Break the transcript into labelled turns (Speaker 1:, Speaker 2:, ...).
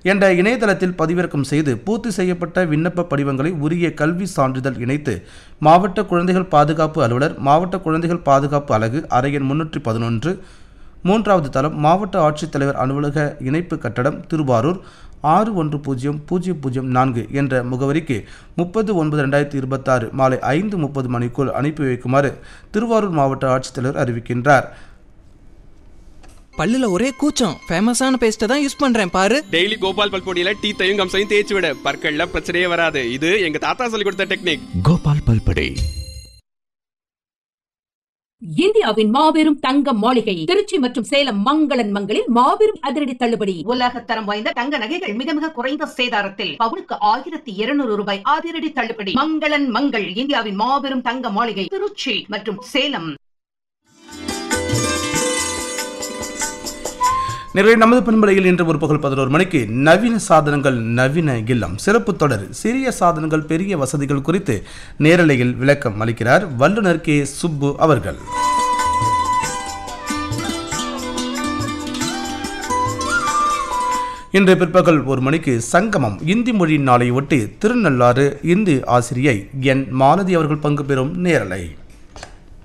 Speaker 1: என்ற இணையதளத்தில் பதிவிறக்கம் செய்து பூர்த்தி செய்யப்பட்ட விண்ணப்ப படிவங்களை உரிய கல்வி சான்றிதழ் இணைத்து மாவட்ட குழந்தைகள் பாதுகாப்பு அலுவலர் மாவட்ட குழந்தைகள் பாதுகாப்பு அலகு அறையன் முன்னூற்றி பதினொன்று மூன்றாவது தளம் மாவட்ட ஆட்சித்தலைவர் அலுவலக இணைப்பு கட்டடம் திருவாரூர் ஆறு ஒன்று பூஜ்ஜியம் பூஜ்ஜியம் பூஜ்ஜியம் நான்கு என்ற முகவரிக்கு முப்பது ஒன்பது ரெண்டாயிரத்தி இருபத்தாறு மாலை ஐந்து முப்பது மணிக்குள் அனுப்பி வைக்குமாறு திருவாரூர் மாவட்ட ஆட்சித்தலைவர் அறிவிக்கின்றார்
Speaker 2: பல்லுல ஒரே கூச்சம் ஃபேமஸான பேஸ்ட்டை தான் யூஸ் பண்றேன் பாரு
Speaker 3: டெய்லி கோபால் பல்பொடியில டீத்தையும் கம்சையும் தேய்ச்சி விட பற்கள்ல பிரச்சனையே வராது இது எங்க தாத்தா சொல்லி கொடுத்த டெக்னிக்
Speaker 4: கோபால் பல்படே
Speaker 5: இந்தியாவின் மாபெரும் தங்க மாளிகை திருச்சி மற்றும் சேலம் மங்களன் மங்களில் மாபெரும் அதிரடி தள்ளுபடி
Speaker 6: உலக தரம் வாய்ந்த தங்க நகைகள் மிக மிக குறைந்த சேதாரத்தில் பவுனுக்கு ஆயிரத்தி இருநூறு ரூபாய் அதிரடி தள்ளுபடி மங்களன் மங்கள் இந்தியாவின் மாபெரும் தங்க மாளிகை திருச்சி மற்றும் சேலம்
Speaker 1: நிறைய நமது பண்பலையில் இன்று முற்பகல் பதினோரு மணிக்கு நவீன சாதனங்கள் நவீன இல்லம் சிறப்பு தொடர் சிறிய சாதனங்கள் பெரிய வசதிகள் குறித்து நேரலையில் விளக்கம் அளிக்கிறார் வல்லுநர் கே சுப்பு அவர்கள் இன்று பிற்பகல் ஒரு மணிக்கு சங்கமம் இந்தி மொழி நாளை ஒட்டி திருநள்ளாறு இந்து ஆசிரியை என் மாலதி அவர்கள் பங்கு பெறும் நேரலை